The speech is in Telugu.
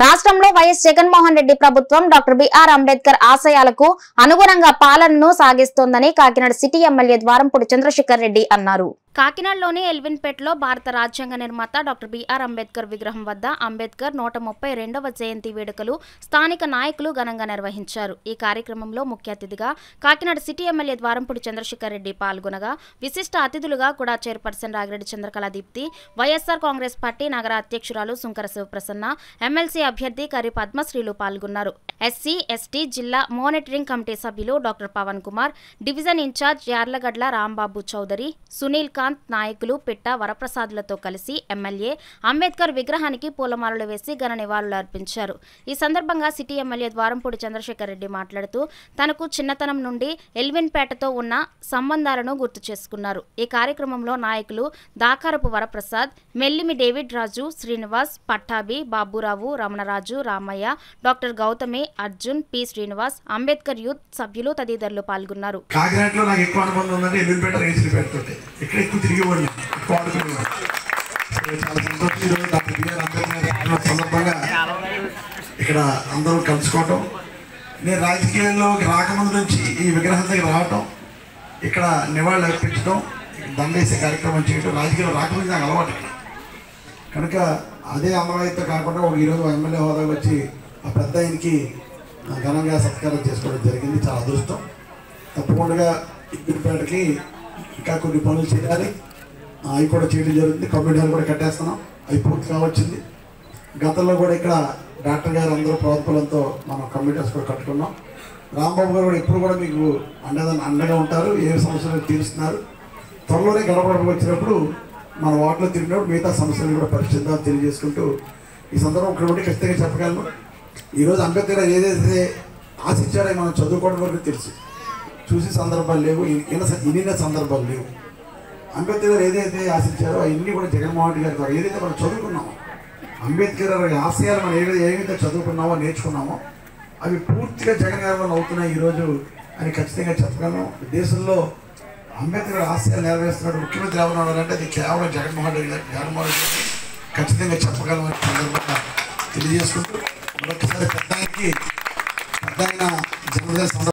రాష్ట్రంలో వైఎస్ జగన్మోహన్ రెడ్డి ప్రభుత్వం డాక్టర్ బిఆర్ అంబేద్కర్ ఆశయాలకు అనుగుణంగా పాలనను సాగిస్తోందని కాకినాడ సిటీ ఎమ్మెల్యే ద్వారంపూడి చంద్రశేఖర్ రెడ్డి అన్నారు కాకినాడలోని ఎల్విన్పేటలో భారత రాజ్యాంగ నిర్మాత డాక్టర్ బిఆర్ అంబేద్కర్ విగ్రహం వద్ద అంబేద్కర్ నూట ముప్పై రెండవ జయంతి వేడుకలు స్థానిక నాయకులు ఘనంగా నిర్వహించారు ఈ కార్యక్రమంలో ముఖ్య అతిథిగా కాకినాడ సిటీ ఎమ్మెల్యే ద్వారంపూడి చంద్రశేఖర్ రెడ్డి పాల్గొనగా విశిష్ట అతిథులుగా కూడా చైర్పర్సన్ రాగిరెడ్డి చంద్రకళ దీప్తి వైఎస్ఆర్ కాంగ్రెస్ పార్టీ నగర అధ్యక్షురాలు సుంకర శివప్రసన్న ఎమ్మెల్సీ అభ్యర్థి కరి పద్మశ్రీలు పాల్గొన్నారు ఎస్సీ ఎస్టీ జిల్లా మోనిటరింగ్ కమిటీ సభ్యులు doctor Pavan Kumar division in charge Yarlagadda Rambabu Chowdary Sunil Kanth నాయకులు పిట్ట వరప్రసాద్లతో కలిసి ఎమ్మెల్యే అంబేద్కర్ విగ్రహానికి పూలమాలలు వేసి ఘన నివాళులు అర్పించారు ఈ సందర్భంగా సిటీ ఎమ్మెల్యే ద్వారంపూడి చంద్రశేఖర్ రెడ్డి మాట్లాడుతూ తనకు చిన్నతనం నుండి ఎల్విన్పేటతో ఉన్న సంబంధాలను గుర్తు చేసుకున్నారు ఈ కార్యక్రమంలో నాయకులు Dakarapu Varaprasad Mellimi David Raju Srinivas Pattabhi Baburao Ramanaraju Ramaiah doctor Gowthami Arjun P Srinivas Ambedkar youth సభ్యులు తదితరులు పాల్గొన్నారు కాకినాడలో నాకు ఎక్కువ అనుబంధం ఉందంటే ఎల్లుంపేట రేసులు పెడుతుంటే ఇక్కడ ఎక్కువ తిరిగేవాడిని ఎక్కువ ఆడుకునేవాడిని సో చాలా సంతోషం ఈరోజు డాక్టర్ బిఆర్ అంబేద్కర్ గారి సందర్భంగా ఇక్కడ అందరూ కలుసుకోవటం నేను రాజకీయాల్లోకి రాకముందు నుంచి ఈ విగ్రహం దగ్గర రావటం ఇక్కడ నివాళులు అర్పించడం దండేసే కార్యక్రమం చేయడం రాజకీయాలు రాకముందు నాకు అలవాటు ఇక్కడ కనుక అదే అమరావతితో కాకుండా ఒక ఈరోజు ఎమ్మెల్యే హోదా వచ్చి ఆ పెద్ద ఆయనకి ఆ, ఘనంగా సత్కారం చేసుకోవడం జరిగింది చాలా అదృష్టం తప్పకుండా ఇద్దరిపేటకి ఇంకా కొన్ని పనులు చేయాలి ఆ, అవి కూడా చేయడం జరుగుతుంది కమ్యూనిటీ హాల్ కూడా కట్టేస్తున్నాం అవి పూర్తి కావచ్చింది గతంలో కూడా ఇక్కడ డాక్టర్ గారు అందరూ ప్రోత్బలంతో మనం కమ్యూనిటీస్ కూడా కట్టుకున్నాం రాంబాబు గారు కూడా ఎప్పుడు కూడా మీకు అండగా అండగా ఉంటారు ఏ సమస్యలు తీరుస్తున్నారు త్వరలోనే గడప గడపకు వచ్చినప్పుడు మన వార్డులో తిరిగినప్పుడు మిగతా సమస్యలు కూడా పరిశీలిద్దాం తెలియజేసుకుంటూ ఈ సందర్భం ఇక్కడ ఉండి ఖచ్చితంగా చెప్పగలను ఈరోజు అంబేద్కర్ గారు ఏదైతే ఆశించారో మనం చదువుకోవడం వరకు తెలుసు చూసి సందర్భాలు లేవు ఇన్న ఇన్న సందర్భాలు లేవు అంబేద్కర్ గారు ఏదైతే ఆశించారో అవన్నీ కూడా జగన్మోహన్ రెడ్డి గారి ద్వారా ఏదైతే మనం చదువుకున్నామో అంబేద్కర్ గారి ఆశయాలు మనం ఏదైతే ఏమైతే చదువుకున్నామో నేర్చుకున్నామో అవి పూర్తిగా జగన్ గారి వల్ల అవుతున్నాయి ఈరోజు అని ఖచ్చితంగా చెప్పగలను దేశంలో అంబేద్కర్ గారి ఆశయాలు నెరవేరుస్తున్నాడు ముఖ్యమంత్రి ఎవరు ఉన్నారంటే అది కేవలం జగన్మోహన్ రెడ్డి గారు జగన్మోహన్ రెడ్డి గారిని ఖచ్చితంగా చెప్పగలమని సందర్భంగా తెలియజేసుకుంటూ మరొకసారి పెద్ద ఆయనకి పెద్ద ఆయన జన్మదిన సందర్భంగా